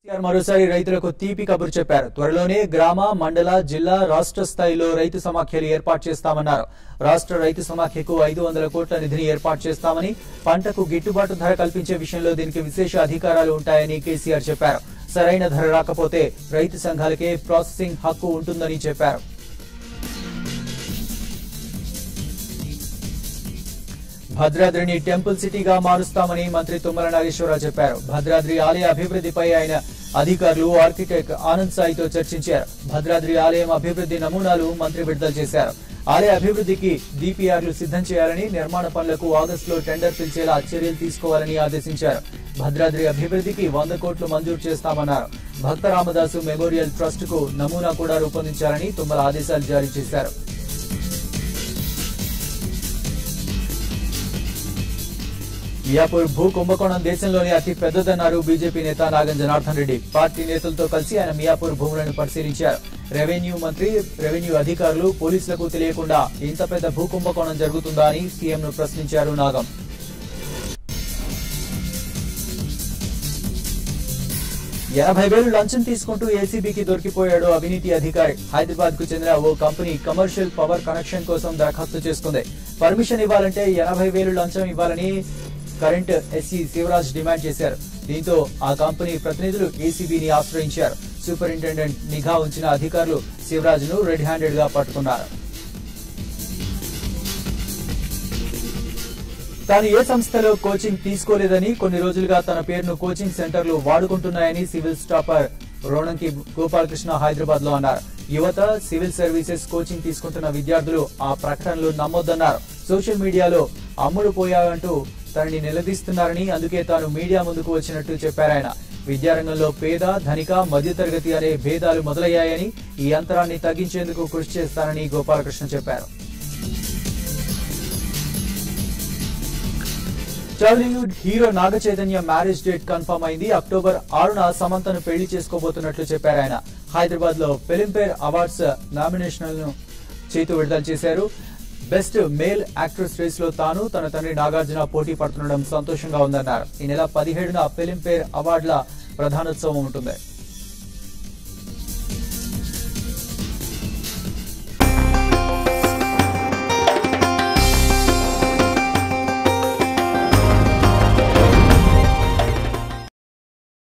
కేసీఆర్ మరోసారి రైతులకు తీపి కబురు చెప్పారు త్వరలోనే గ్రామ మండల జిల్లా రాష్ట్ర స్థాయిలో రైతు సమాఖ్యలు ఏర్పాటు చేస్తామన్నారు రాష్ట్ర రైతు సమాఖ్యకు ఐదు వందల కోట్ల నిధిని ఏర్పాటు చేస్తామని పంటకు గిట్టుబాటు ధర కల్పించే విషయంలో దీనికి విశేష అధికారాలు ఉంటాయని కేసీఆర్ చెప్పారు సరైన ధర రాకపోతే రైతు సంఘాలకే ప్రాసెసింగ్ హక్కు ఉంటుందని చెప్పారు భద్రాద్రిని టెంపుల్ సిటీగా మారుస్తామని మంత్రి తుమ్మల నాగేశ్వరరావు చెప్పారు భద్రాద్రి ఆలయ అభివృద్ధిపై ఆయన అధికారులు ఆర్కిటెక్ట్ ఆనంద్ సాయితో చర్చించారు భద్రాద్రి ఆలయం అభివృద్ధి నమూనాలు మంత్రి విడుదల చేశారు ఆలయ అభివృద్ధికి డిపిఆర్లు సిద్ధం చేయాలని నిర్మాణ పనులకు ఆగస్టులో టెండర్ పిలిచేలా చర్యలు తీసుకోవాలని ఆదేశించారు భద్రాద్రి అభివృద్ధికి వంద కోట్లు మంజూరు చేస్తామన్నారు భక్త రామదాసు మెమోరియల్ ట్రస్ట్ కు నమూనా కూడా రూపొందించాలని తుమ్మల ఆదేశాలు జారీ చేశారు మియాపూర్ భూ కుంభకోణం దేశంలోనే అతి పెద్దదన్నారు బీజేపీ నేత నాగం జనార్దన్ రెడ్డి పార్టీ నేతలతో కలిసి ఆయన మియాపూర్ భూములను పరిశీలించారు రెవెన్యూ మంత్రి రెవెన్యూ అధికారులు పోలీసులకు తెలియకుండా ఇంత పెద్ద భూ కుంభకోణం జరుగుతుందా అని సీఎంను ప్రశ్నించారు నాగం ఎనభై వేలు లంచం తీసుకుంటూ ఏసీబీకి దొరికిపోయాడు అవినీతి అధికారి హైదరాబాద్ కు చెందిన ఓ కంపెనీ కమర్షియల్ పవర్ కనెక్షన్ కోసం దరఖాస్తు చేసుకుంది పర్మిషన్ ఇవ్వాలంటే ఎనభై వేలు లంచం ఇవ్వాలని కరెంట్ ఎస్సీ శివరాజ్ డిమాండ్ చేశారు దీంతో ఆ కంపెనీ ప్రతినిధులు ఏసీబీని ఆశ్రయించారు సూపరింటెండెంట్ నిఘా ఉంచిన అధికారులు శివరాజ్ ను రెడ్ హ్యాండెడ్ గా పట్టుకున్నారు తాను ఏ సంస్థలో కోచింగ్ తీసుకోలేదని కొన్ని రోజులుగా తన పేరును కోచింగ్ సెంటర్లు వాడుకుంటున్నాయని సివిల్ స్టాపర్ రోణంకి గోపాలకృష్ణ హైదరాబాద్ లో అన్నారు యువత సివిల్ సర్వీసెస్ కోచింగ్ తీసుకుంటున్న విద్యార్థులు ఆ ప్రకటనలు నమ్మొద్దన్నారు సోషల్ మీడియాలో అమ్ముడు పోయాయంటూ తనని నిలదీస్తున్నారని అందుకే తాను మీడియా ముందుకు వచ్చినట్టు చెప్పారాయన విద్యారంగంలో పేద ధనిక మధ్యతరగతి అనే భేదాలు మొదలయ్యాయని ఈ అంతరాన్ని తగ్గించేందుకు కృషి చేస్తానని గోపాలకృష్ణ చెప్పారు Tollywood hero Naga Chaitanya marriage date confirm అయింది అక్టోబర్ ఆరున సమంతను పెళ్లి చేసుకోబోతున్నట్లు చెప్పారు ఆయన హైదరాబాద్ లో ఫిలింఫేర్ అవార్డ్స్ నామినేషన్లను చేతు విడుదల చేశారు బెస్ట్ మేల్ యాక్ట్రెస్ రేస్ లో తాను తన తండ్రి నాగార్జున పోటీ పడుతుండడం సంతోషంగా ఉందన్నారు ఈ నెల పదిహేడున ఫిలింఫేర్ అవార్డుల ప్రధానోత్సవం ఉంటుంది